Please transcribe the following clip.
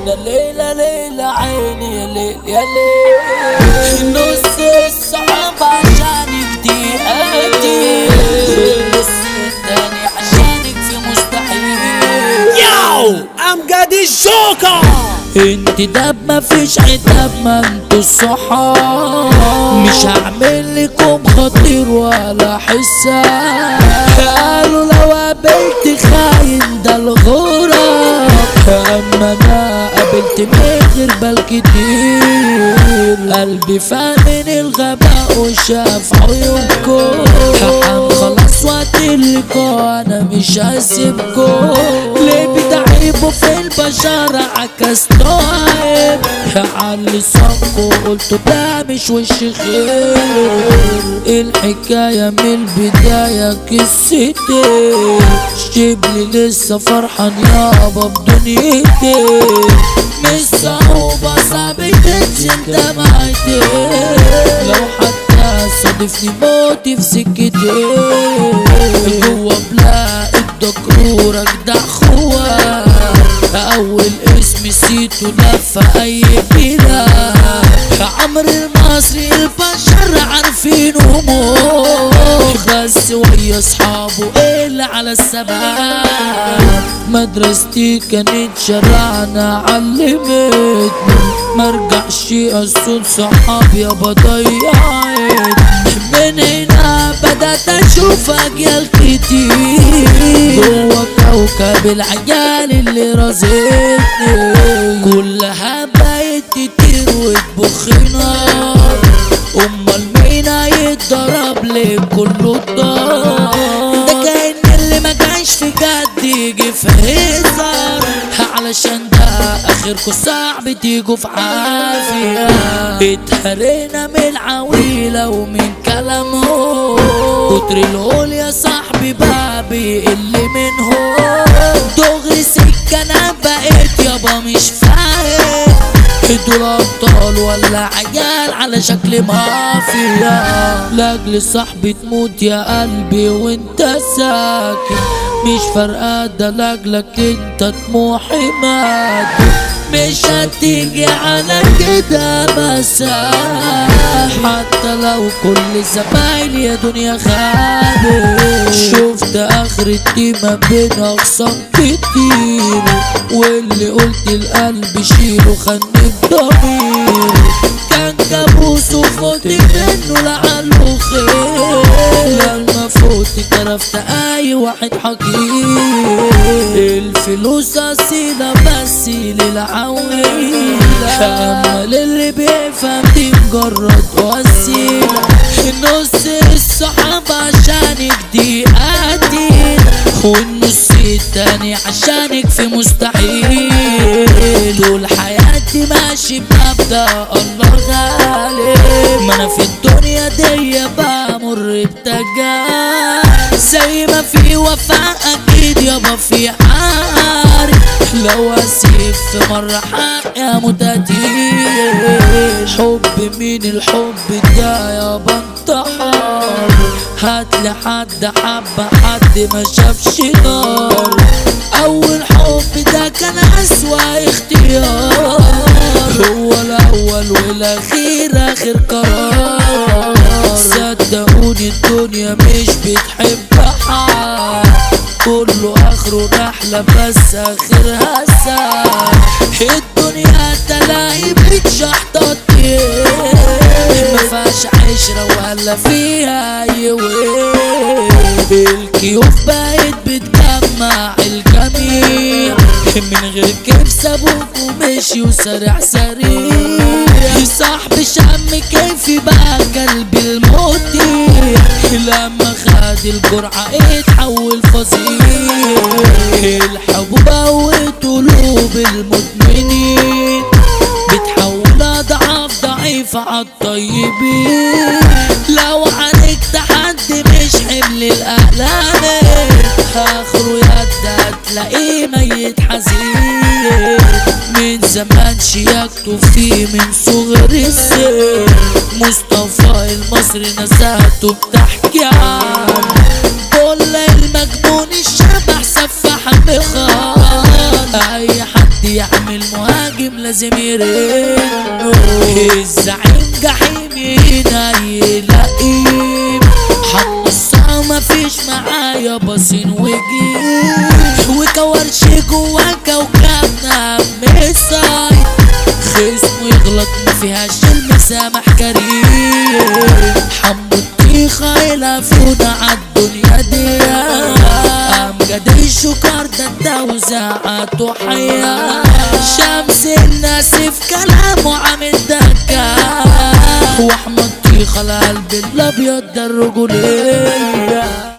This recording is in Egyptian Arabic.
ليلة ليلة ليلة عيني يا ليل يا ليل نص الصحاب عشانك دي قاتي النص التاني عشانك في مستحيل ياو امجد الجوكر انت دب ما فيش عتاب ما انتوا الصحاب مش هعمل لكم خطير ولا حساب قالوا لو قابلت خاين ده الغراب اما انا قابلت من غير بال كتير قلبي فاهم الغباء وشاف عيونكم حقا خلاص وقت اللقاء انا مش هسيبكم ليه بتعيبوا في البشر عكستوا عيب علي صفكوا قلتوا ده مش وش خير الحكاية من البداية قصتي شبلي لسه فرحان يابا بدنيتي مش صعوبة صعب تنزل دمعتي لو حتى صادفني موتي في سكتي جوا بلاقي الدكرور اجدع خوات اول اسم نسيته لفة اي بلاد عمرو المصري البشر عارفينه موت بس ويا اصحابه اللي على السباب مدرستي كانت شرعنا علمتني مرجعش اصول صحاب يابا ضيعت من هنا بدأت اشوف اجيال كتير جوا كوكب العيال اللي رازقني كلها بقت تطير وتبخ نار امال مين هيتضرب ليه كله الدار ده كأن اللي ما جاش في جد يجي في هزار علشان ده اخركوا صعب تيجوا في عافية اتهرينا من العويلة ومن كلامهم كتر القول يا صاحبي بقى بيقل منهم دغري سكة انا بقيت يابا مش فاهم دول ابطال ولا عيال على شكل مافيا لاجل صاحبي تموت يا قلبي وانت ساكن مش فارقة ده لاجلك انت طموحي مات مش هتيجي على كده مساح حتى لو كل زمايلي يا دنيا خابت شفت اخرتي ما بين اقسام كتير واللي قلت القلب شيله خلني بضمير كان كابوس وفوت منه لعله خير لما فوت كرفت اي واحد حقير الفلوس اصيلة بس للعويلة اما للي بيفهم دي مجرد وسيلة نص الصحاب عشانك دي قتيل والنص التاني عشانك في مستحيل طول حياتي ماشي بمبدأ الله غالب ما انا في الدنيا دي بمر بتجارب زي ما في وفاء اكيد يابا في عارف لو اسيب في مرة حق يا متدين حب مين الحب ده يابا انتحر هاتلي حد حب حد ما شافش نار اول حب ده كان اسوأ اختيار هو الاول والاخير اخر قرار صدقوني الدنيا مش بتحب حد كله اخره رحلة بس اخرها ساعة الدنيا تلاقي بتشحطط ما فيهاش عشرة ولا فيها يوم الكيوف بقت بتجمع الجميع من غير كيف سابوك ومشي وسرع سريع صاحبي شم كيفي بقى قلبي المطيع لما خد الجرعة اتحول فظيع الحب بوت قلوب المدمنين بتحول اضعاف ضعيفة عالطيبين لو عالجت حد مش حمل الاقلام اخره يد هتلاقيه ميت حزين من زمان شياكته فيه من صغر السن مصطفى المصري نزهته بتحكي عنه كل المجنون الشبح سفاح بخان اي حد يعمل مهاجم لازم يرنوا الزعيم جحيم يلاقيم حط الصعب مفيش معايا باصين وجيب وكورش جوا كوكبنا مصاي خصمه يغلط ما فيهاش المسامح كريم حمو الطيخة يلفونا عالدنيا دي امجد الشكر ده التوزيعات حياة شمس الناس في كلامه عامل دكة واحمد طيخة القلب الابيض ده الرجولية